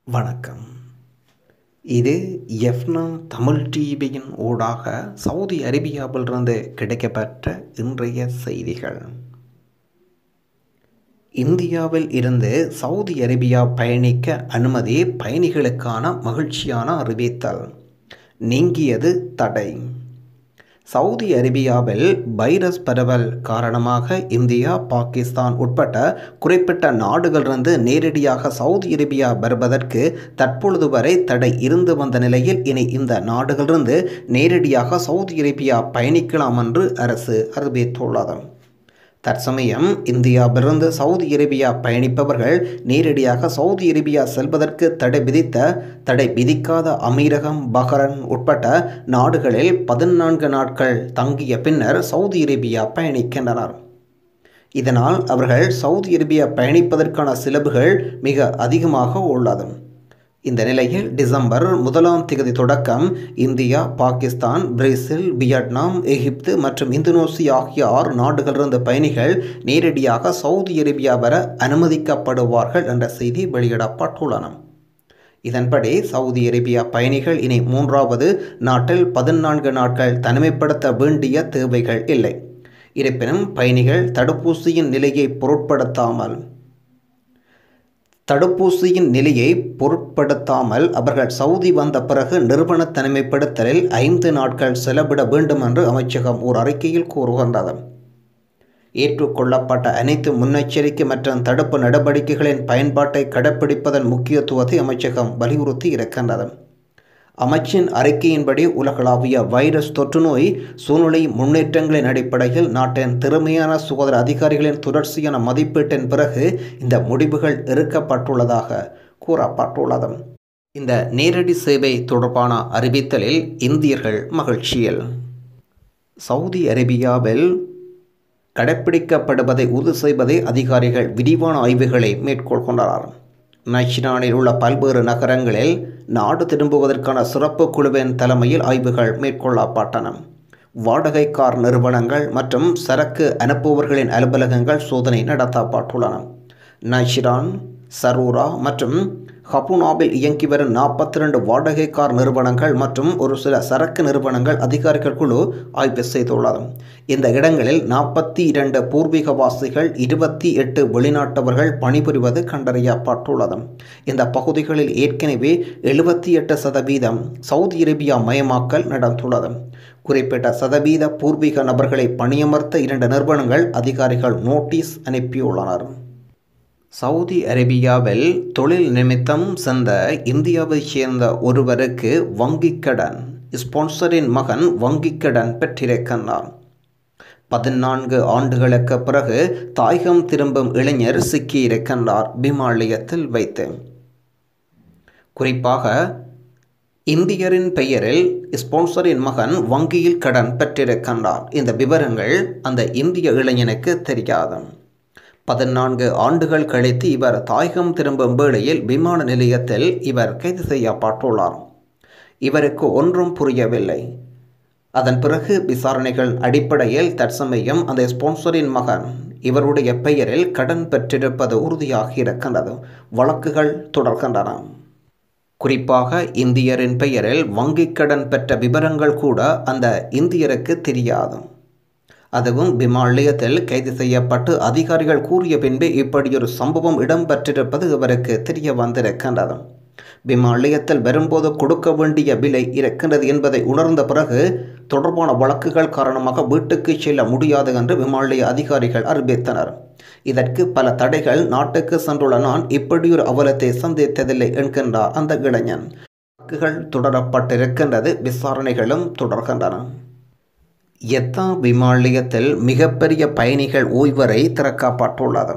வணக்கம் இது எஃப்னா தமிழ் டிவியின் ஊடாக சவுதி அரேபியாவிலிருந்து கிடைக்கப்பெற்ற இன்றைய செய்திகள் இந்தியாவில் இருந்து சவுதி அரேபியா பயணிக்க அனுமதி பயணிகளுக்கான மகிழ்ச்சியான அறிவித்தல் நீங்கியது தடை சவுதி அரேபியாவில் வைரஸ் பரவல் காரணமாக இந்தியா பாகிஸ்தான் உட்பட்ட குறிப்பிட்ட நாடுகளிலிருந்து நேரடியாக சவுதி அரேபியா வருவதற்கு தற்பொழுது வரை தடை இருந்து வந்த நிலையில் இனி இந்த நாடுகளிலிருந்து நேரடியாக சவுதி அரேபியா பயணிக்கலாம் என்று அரசு அறிவித்துள்ளது தற்சமயம் இந்தியாவிலிருந்து சவுதி அரேபியா பயணிப்பவர்கள் நேரடியாக சவுதி அரேபியா செல்வதற்கு தடை விதித்த தடை விதிக்காத அமீரகம் பஹ்ரன் உட்பட்ட நாடுகளில் பதினான்கு நாட்கள் தங்கிய பின்னர் சவுதி அரேபியா பயணிக்கின்றனர் இதனால் அவர்கள் சவுதி அரேபியா பயணிப்பதற்கான செலவுகள் மிக அதிகமாக உள்ளது இந்த நிலையில் டிசம்பர் முதலாம் தேதி தொடக்கம் India Pakistan Brazil Vietnam Egypt மற்றும் இந்தோனேசியா ஆகிய ஆறு நாடுகளிலிருந்து பயணிகள் நேரடியாக சவுதி அரேபியா வர அனுமதிக்கப்படுவார்கள் என்ற செய்தி வெளியிடப்பட்டுள்ளன இதன்படி சவுதி அரேபியா பயணிகள் இனி மூன்றாவது நாட்டில் பதினான்கு நாட்கள் தனிமைப்படுத்த வேண்டிய தேவைகள் இல்லை இருப்பினும் பயணிகள் தடுப்பூசியின் நிலையை பொருட்படுத்தாமல் தடுப்பூசியின் நிலையை பொருட்படுத்தாமல் அவர்கள் சவுதி வந்த பிறகு நிறுவன தனிமைப்படுத்தலில் ஐந்து நாட்கள் செலவிட வேண்டும் என்று அமைச்சகம் ஒரு அறிக்கையில் கூறுகின்றது ஏற்றுக்கொள்ளப்பட்ட அனைத்து முன்னெச்சரிக்கை மற்றும் தடுப்பு நடவடிக்கைகளின் பயன்பாட்டை கடைப்பிடிப்பதன் முக்கியத்துவத்தை அமைச்சகம் வலியுறுத்தி இருக்கின்றது அமைச்சின் அறிக்கையின்படி உலகளாவிய வைரஸ் தொற்று நோய் சூழ்நிலை முன்னேற்றங்களின் அடிப்படையில் நாட்டின் திறமையான சுகாதார அதிகாரிகளின் தொடர்ச்சியான மதிப்பீட்டின் பிறகு இந்த முடிவுகள் எடுக்கப்பட்டுள்ளதாக கூறப்பட்டுள்ளது இந்த நேரடி சேவை தொடர்பான அறிவித்தலில் இந்தியர்கள் மகிழ்ச்சியில் சவுதி அரேபியாவில் கடைப்பிடிக்கப்படுவதை உறுதி செய்வதை அதிகாரிகள் விரிவான ஆய்வுகளை மேற்கொள்கின்றனர் நச்சினானில் உள்ள பல்வேறு நகரங்களில் நாடு திரும்புவதற்கான சிறப்பு குழுவின் தலைமையில் ஆய்வுகள் மேற்கொள்ளப்பட்டன வாடகை கார் நிறுவனங்கள் மற்றும் சரக்கு அனுப்புபவர்களின் அலுவலகங்கள் சோதனை நடத்தப்பட்டுள்ளன நச்சிரான் சரூரா மற்றும் ஹபுனாவில் இயங்கி வரும் நாற்பத்தி ரெண்டு வாடகை கார் நிறுவனங்கள் மற்றும் ஒரு சில சரக்கு நிறுவனங்கள் அதிகாரிகள் குழு ஆய்வு செய்துள்ளது இந்த இடங்களில் நாற்பத்தி இரண்டு பூர்வீகவாசிகள் இருபத்தி எட்டு வெளிநாட்டவர்கள் பணிபுரிவது கண்டறியப்பட்டுள்ளது இந்த பகுதிகளில் ஏற்கனவே எழுபத்தி எட்டு சதவீதம் சவுதி அரேபியா மயமாக்கல் நடந்துள்ளது குறிப்பிட்ட சதவீத பூர்வீக நபர்களை பணியமர்த்த இரண்டு நிறுவனங்கள் அதிகாரிகள் நோட்டீஸ் அனுப்பியுள்ளனர் சவுதி அரேபியாவில் தொழில் நிமித்தம் சென்ற இந்தியாவைச் சேர்ந்த ஒருவருக்கு வங்கிக் கடன் ஸ்பான்சரின் மகன் வங்கிக் கடன் பெற்றிருக்கின்றார் பதினான்கு ஆண்டுகளுக்கு பிறகு தாயகம் திரும்பும் இளைஞர் சிக்கியிருக்கின்றார் விமாலயத்தில் வைத்து குறிப்பாக இந்தியரின் பெயரில் ஸ்பான்சரின் மகன் வங்கியில் கடன் பெற்றிருக்கின்றார் இந்த விவரங்கள் அந்த இந்திய இளைஞனுக்கு தெரியாது பதினான்கு ஆண்டுகள் கழித்து இவர் தாயகம் திரும்பும் வேளையில் விமான நிலையத்தில் இவர் கைது செய்யப்பட்டுள்ளார் இவருக்கு ஒன்றும் புரியவில்லை அதன் பிறகு விசாரணைகள் அடிப்படையில் தற்சமயம் அந்த ஸ்பான்சரின் மகன் இவருடைய பெயரில் கடன் பெற்றிருப்பது உறுதியாகி இருக்கின்றது வழக்குகள் தொடர்கின்றன குறிப்பாக இந்தியரின் பெயரில் வங்கிக் கடன் பெற்ற விவரங்கள் கூட அந்த இந்தியருக்கு தெரியாது அதுவும் விமானத்தில் கைது செய்யப்பட்டு அதிகாரிகள் கூறிய பின்பே இப்படியொரு சம்பவம் இடம்பெற்றிருப்பது இவருக்கு தெரிய வந்திருக்கின்றது விமானத்தில் வரும்போது கொடுக்க வேண்டிய விலை இருக்கின்றது என்பதை உணர்ந்த பிறகு தொடர்பான வழக்குகள் காரணமாக வீட்டுக்கு செல்ல முடியாது என்று விமானநிலைய அதிகாரிகள் அறிவித்தனர் இதற்கு பல தடைகள் நாட்டுக்கு சென்றுள்ள நான் இப்படியொரு அவலத்தை சந்தித்ததில்லை என்கின்றார் அந்த இளைஞன் வழக்குகள் தொடரப்பட்டிருக்கின்றது விசாரணைகளும் தொடர்கின்றன எத்தா விமானத்தில் மிகப்பெரிய பயணிகள் ஓய்வறை திறக்கப்பட்டுள்ளது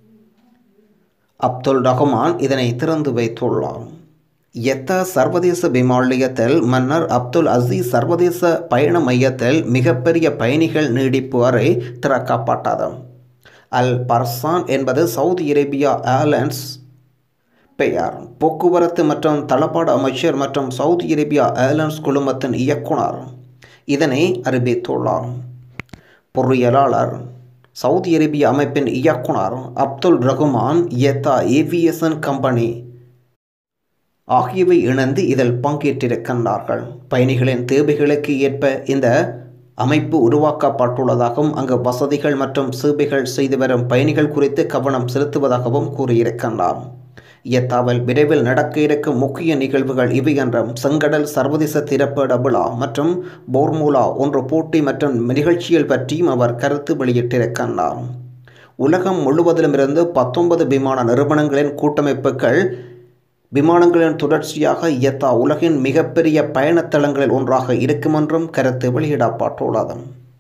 அப்துல் ரஹ்மான் இதனை திறந்து வைத்துள்ளார் எத்தா சர்வதேச விமானத்தில் மன்னர் அப்துல் அசீஸ் சர்வதேச பயண மையத்தில் மிகப்பெரிய பயணிகள் நீடிப்பு அறை திறக்கப்பட்டது அல் பர்சான் என்பது சவுதி அரேபியா ஏர்லைன்ஸ் பெயர் போக்குவரத்து மற்றும் தளபாடு அமைச்சர் மற்றும் சவுதி அரேபியா ஏர்லைன்ஸ் குழுமத்தின் இயக்குனர் இதனை அறிவித்துள்ளார் பொறியியலாளர் சவுதி அரேபிய அமைப்பின் இயக்குனர் அப்துல் ரகுமான் எத்தா ஏவியேஷன் கம்பெனி ஆகியவை இணைந்து இதில் பங்கேற்றிருக்கின்றார்கள் பயணிகளின் தேவைகளுக்கு ஏற்ப இந்த அமைப்பு உருவாக்கப்பட்டுள்ளதாகவும் அங்கு வசதிகள் மற்றும் சேவைகள் செய்து வரும் பயணிகள் குறித்து கவனம் செலுத்துவதாகவும் கூறியிருக்கின்றார் இயத்தாவில் விரைவில் நடக்க இருக்கும் முக்கிய நிகழ்வுகள் இவை என்றும் செங்கடல் சர்வதேச திறப்பட விழா மற்றும் போர்முலா ஒன்று போட்டி மற்றும் நிகழ்ச்சிகள் பற்றியும் அவர் கருத்து வெளியிட்டிருக்கின்றார் உலகம் முழுவதிலுமிருந்து பத்தொன்பது விமான நிறுவனங்களின் கூட்டமைப்புகள் விமானங்களின் தொடர்ச்சியாக இயத்தா உலகின் மிகப்பெரிய பயணத்தளங்களில் ஒன்றாக இருக்கும் என்றும் கருத்து வெளியிடப்பட்டுள்ளது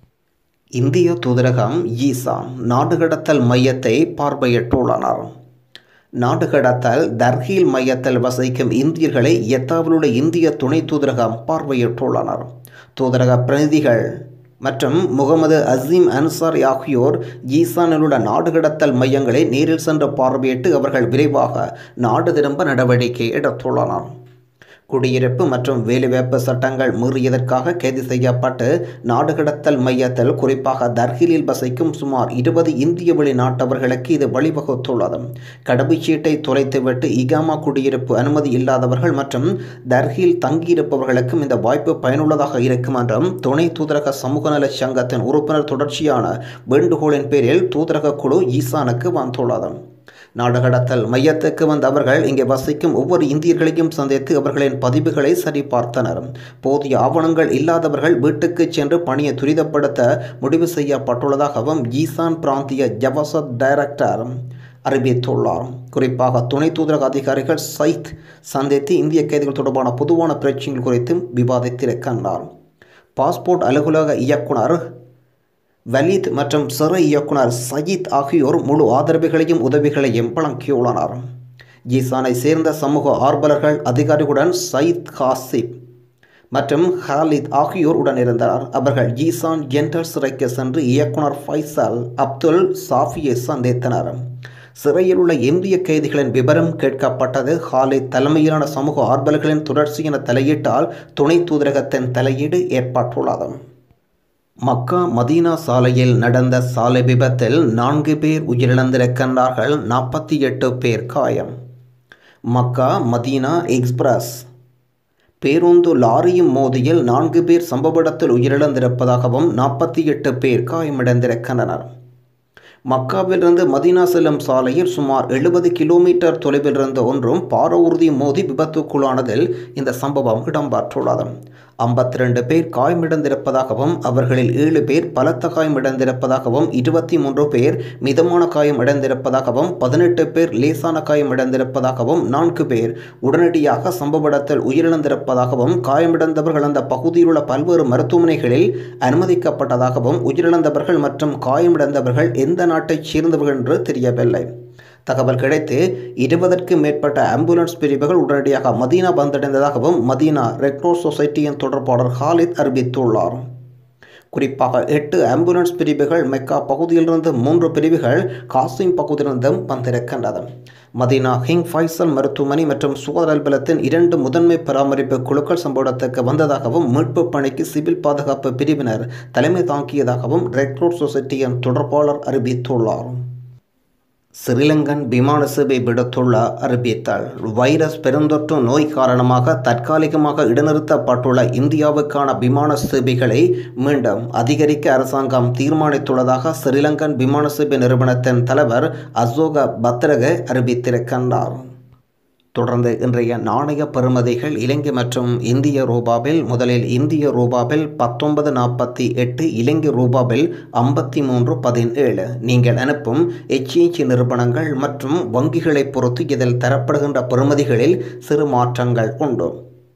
இந்திய தூதரகம் ஈசா நாடு கடத்தல் மையத்தை பார்வையிட்டுள்ளனர் நாடு கடத்தல் தர்ஹீல் மையத்தில் வசிக்கும் இந்தியர்களை எத்தாவிலுள்ள இந்திய துணை தூதரகம் பார்வையிட்டுள்ளனர் தூதரக பிரதிநிதிகள் மற்றும் முகமது அசீம் அன்சாரி ஆகியோர் ஈசானில் உள்ள நாடு கடத்தல் மையங்களை நேரில் சென்று பார்வையிட்டு அவர்கள் விரைவாக நாடு திரும்ப நடவடிக்கை எடுத்துள்ளனர் குடியிருப்பு மற்றும் வேலைவாய்ப்பு சட்டங்கள் மீறியதற்காக கைது செய்யப்பட்டு நாடு கடத்தல் மையத்தில் குறிப்பாக தர்கிலில் வசிக்கும் சுமார் இருபது இந்திய வெளிநாட்டவர்களுக்கு இது வழிவகுத்துள்ளது கடவுச்சீட்டை தொலைத்துவிட்டு இகாமா குடியிருப்பு அனுமதி இல்லாதவர்கள் மற்றும் தர்கில் தங்கியிருப்பவர்களுக்கும் இந்த வாய்ப்பு பயனுள்ளதாக இருக்கும் என்றும் துணை தூதரக சமூக நல சங்கத்தின் உறுப்பினர் தொடர்ச்சியான வேண்டுகோளின் பேரில் தூதரக குழு ஈசானுக்கு வந்துள்ளது நாடு கடத்தல் மையத்துக்கு வந்த அவர்கள் இங்கே வசிக்கும் ஒவ்வொரு இந்தியர்களையும் சந்தித்து அவர்களின் பதிவுகளை சரிபார்த்தனர் போதிய ஆவணங்கள் இல்லாதவர்கள் வீட்டுக்கு சென்று பணியை துரிதப்படுத்த முடிவு செய்யப்பட்டுள்ளதாகவும் ஈசான் பிராந்திய ஜவசத் டைரக்டர் அறிவித்துள்ளார் குறிப்பாக துணை தூதரக அதிகாரிகள் சைத் சந்தித்து இந்திய கைதிகள் தொடர்பான பொதுவான பிரச்சனைகள் குறித்தும் விவாதித்திருக்கின்றார் பாஸ்போர்ட் அலுவலக இயக்குனர் வலீத் மற்றும் சிறை இயக்குனர் சயீத் ஆகியோர் முழு ஆதரவுகளையும் உதவிகளையும் வழங்கியுள்ளனர் ஜீசானை சேர்ந்த சமூக ஆர்வலர்கள் அதிகாரிகளுடன் சயீத் காசிப் மற்றும் ஹாலித் ஆகியோர் உடன் இருந்தனர் அவர்கள் ஜீசான் ஜென்டல் சிறைக்கு சென்று இயக்குனர் ஃபைசல் அப்துல் சாஃபியை சந்தித்தனர் சிறையில் உள்ள இந்திய கைதிகளின் விவரம் கேட்கப்பட்டது ஹாலித் தலைமையிலான சமூக ஆர்வலர்களின் தொடர்ச்சியான தலையீட்டால் துணை தூதரகத்தின் தலையீடு ஏற்பட்டுள்ளது மக்கா மதீனா சாலையில் நடந்த சாலை விபத்தில் நான்கு பேர் உயிரிழந்திருக்கின்றார்கள் நாற்பத்தி எட்டு பேர் காயம் மக்கா மதீனா எக்ஸ்பிரஸ் பேருந்து லாரியும் மோதியில் நான்கு பேர் சம்பவ இடத்தில் உயிரிழந்திருப்பதாகவும் நாற்பத்தி எட்டு பேர் காயமடைந்திருக்கின்றனர் மக்காவிலிருந்து மதீனா செல்லும் சாலையில் சுமார் எழுபது கிலோமீட்டர் தொலைவில் இருந்த ஒன்றும் பாரவூர்தி மோதி விபத்துக்குள்ளானதில் இந்த சம்பவம் இடம்பெற்றுள்ளது ஐம்பத்தி ரெண்டு பேர் காயமடைந்திருப்பதாகவும் அவர்களில் ஏழு பேர் பலத்த காயமடைந்திருப்பதாகவும் இருபத்தி மூன்று பேர் மிதமான காயம் அடைந்திருப்பதாகவும் பதினெட்டு பேர் லேசான காயம் அடைந்திருப்பதாகவும் நான்கு பேர் உடனடியாக சம்பவ இடத்தில் உயிரிழந்திருப்பதாகவும் காயமடைந்தவர்கள் அந்த பகுதியில் உள்ள பல்வேறு மருத்துவமனைகளில் அனுமதிக்கப்பட்டதாகவும் உயிரிழந்தவர்கள் மற்றும் காயமடைந்தவர்கள் எந்த நாட்டைச் சேர்ந்தவர்கள் என்று தெரியவில்லை தகவல் கிடைத்து இருபதற்கும் மேற்பட்ட ஆம்புலன்ஸ் பிரிவுகள் உடனடியாக மதீனா வந்தடைந்ததாகவும் மதீனா ரெட் கிராஸ் சொசைட்டியின் தொடர்பாளர் ஹாலித் அறிவித்துள்ளார் குறிப்பாக எட்டு ஆம்புலன்ஸ் பிரிவுகள் மெக்கா பகுதியிலிருந்து மூன்று பிரிவுகள் காசிம் பகுதியிலிருந்தும் வந்திருக்கின்றது மதீனா ஹிங் ஃபைசல் மருத்துவமனை மற்றும் சுகாதார அலுவலகத்தின் இரண்டு முதன்மை பராமரிப்பு குழுக்கள் சம்பவத்துக்கு வந்ததாகவும் மீட்பு பணிக்கு சிவில் பாதுகாப்பு பிரிவினர் தலைமை தாங்கியதாகவும் ரெட் கிராஸ் சொசைட்டியின் தொடர்பாளர் அறிவித்துள்ளார் ஸ்ரீலங்கன் விமான சேவை விடுத்துள்ள அறிவித்தால் வைரஸ் பெருந்தொற்று நோய் காரணமாக தற்காலிகமாக இடைநிறுத்தப்பட்டுள்ள இந்தியாவுக்கான விமான சேவைகளை மீண்டும் அதிகரிக்க அரசாங்கம் தீர்மானித்துள்ளதாக ஸ்ரீலங்கன் விமான சேவை நிறுவனத்தின் தலைவர் அசோக பத்ரக அறிவித்திருக்கின்றார் தொடர்ந்து இன்றைய நாணய பெறுமதிகள் இலங்கை மற்றும் இந்திய ரூபாவில் முதலில் இந்திய ரூபாவில் பத்தொன்பது நாற்பத்தி எட்டு இலங்கை ரூபாவில் ஐம்பத்தி மூன்று பதினேழு நீங்கள் அனுப்பும் எச்இசி நிறுவனங்கள் மற்றும் வங்கிகளை பொறுத்து இதில் தரப்படுகின்ற பெறுமதிகளில் சிறு மாற்றங்கள் உண்டு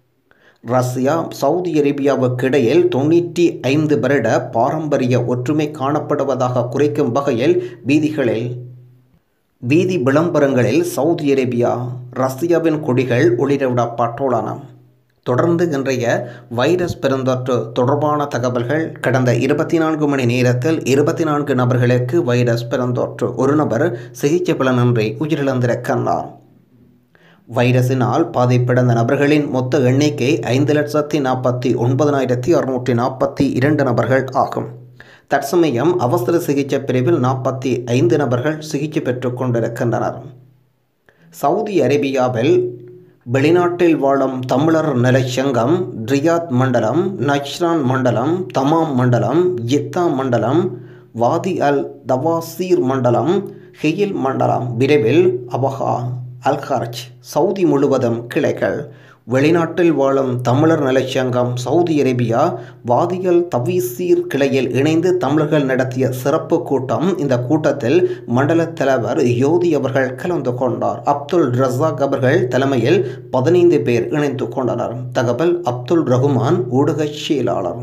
ரஷ்யா சவுதி அரேபியாவுக்கு இடையில் தொண்ணூற்றி ஐந்து வருட பாரம்பரிய ஒற்றுமை காணப்படுவதாக குறைக்கும் வகையில் வீதிகளில் வீதி விளம்பரங்களில் சவுதி அரேபியா ரஷ்யாவின் கொடிகள் ஒளிரவிடப்பட்டுள்ளன தொடர்ந்து இன்றைய வைரஸ் பெருந்தொற்று தொடர்பான தகவல்கள் கடந்த இருபத்தி நான்கு மணி நேரத்தில் இருபத்தி நான்கு நபர்களுக்கு வைரஸ் பெருந்தொற்று ஒரு நபர் சிகிச்சை பலனின்றி உயிரிழந்திருக்கின்றார் வைரஸினால் பாதிப்படைந்த நபர்களின் மொத்த எண்ணிக்கை ஐந்து லட்சத்தி நாற்பத்தி ஒன்பதனாயிரத்தி அறுநூற்றி நாற்பத்தி இரண்டு நபர்கள் ஆகும் தற்சமயம் அவசர சிகிச்சை பிரிவில் நாற்பத்தி ஐந்து நபர்கள் சிகிச்சை பெற்றுக் கொண்டிருக்கின்றனர் சவுதி அரேபியாவில் வெளிநாட்டில் வாழும் தமிழர் நலச்சங்கம் ரியாத் மண்டலம் நஜ்ரான் மண்டலம் தமாம் மண்டலம் ஜித்தா மண்டலம் வாதி அல் தவாசீர் மண்டலம் ஹெயில் மண்டலம் விரைவில் அபஹா அல்ஹர்ஜ் சவுதி முழுவதும் கிளைகள் வெளிநாட்டில் வாழும் தமிழர் நலச்சங்கம் சவுதி அரேபியா வாதியல் தவீசீர் கிளையில் இணைந்து தமிழர்கள் நடத்திய சிறப்பு கூட்டம் இந்த கூட்டத்தில் மண்டல தலைவர் யோதி அவர்கள் கலந்து கொண்டார் அப்துல் ரசாக் அவர்கள் தலைமையில் பதினைந்து பேர் இணைந்து கொண்டனர் தகவல் அப்துல் ரகுமான் ஊடக செயலாளர்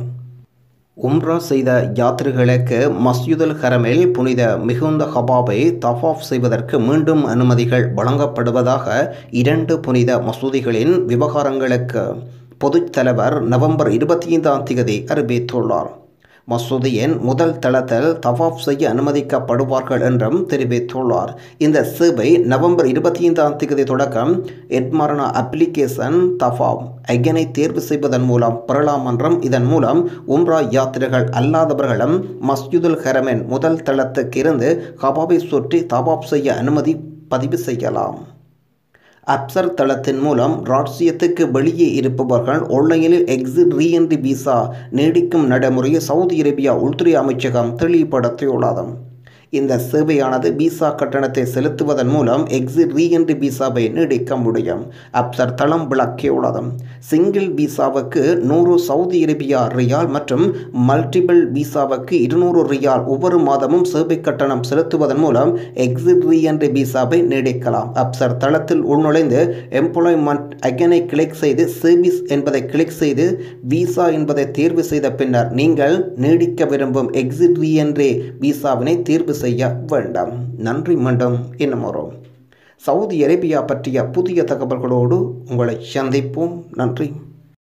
உம்ரா செய்த யாத்திரைகளுக்கு மஸ்ஜிதுல் ஹரமில் புனித மிகுந்த ஹபாபை தஃபாஃப் செய்வதற்கு மீண்டும் அனுமதிகள் வழங்கப்படுவதாக இரண்டு புனித மசூதிகளின் விவகாரங்களுக்கு பொதுத் தலைவர் நவம்பர் இருபத்தி ஐந்தாம் தேதி அறிவித்துள்ளார் மசூதியின் முதல் தளத்தில் தவாஃப் செய்ய அனுமதிக்கப்படுவார்கள் என்றும் தெரிவித்துள்ளார் இந்த சேவை நவம்பர் இருபத்தி ஐந்தாம் தேதி தொடக்கம் எட்மரண அப்ளிகேஷன் தஃபாப் ஐகனை தேர்வு செய்வதன் மூலம் பெறலாம் என்றும் இதன் மூலம் உம்ரா யாத்திரைகள் அல்லாதவர்களும் மஸ்ஜிதுல் ஹரமின் முதல் தளத்துக்கு இருந்து ஹபாபை சுற்றி தவாப் செய்ய அனுமதி பதிவு செய்யலாம் அப்சர் தளத்தின் மூலம் ராட்சியத்துக்கு வெளியே இருப்பவர்கள் ஆன்லைனில் எக்ஸிட் ரீஎன்ட்ரி விசா நீடிக்கும் நடைமுறையை சவுதி அரேபியா உள்துறை அமைச்சகம் தெளிவுபடுத்தியுள்ளது இந்த சேவையானது விசா கட்டணத்தை செலுத்துவதன் மூலம் எக்ஸிட் ரீஎன்ட்ரி விசாவை நீடிக்க முடியும் அப்சர் தளம் விளக்கியுள்ளது சிங்கிள் விசாவுக்கு நூறு சவுதி அரேபியா ரியால் மற்றும் மல்டிபிள் விசாவுக்கு இருநூறு ரியால் ஒவ்வொரு மாதமும் சேவை கட்டணம் செலுத்துவதன் மூலம் எக்ஸிட் ரீஎன்ட்ரி விசாவை நீடிக்கலாம் அப்சர் தளத்தில் உள்நுழைந்து எம்ப்ளாய்மெண்ட் அகனை கிளிக் செய்து சர்வீஸ் என்பதை கிளிக் செய்து விசா என்பதை தேர்வு செய்த பின்னர் நீங்கள் நீடிக்க விரும்பும் எக்ஸிட் ரீஎன்ட்ரி விசாவினை தேர்வு செய்ய வேண்டாம் நன்றி மீண்டும் இன்னும் ஒரு சவுதி அரேபியா பற்றிய புதிய தகவல்களோடு உங்களை சந்திப்போம் நன்றி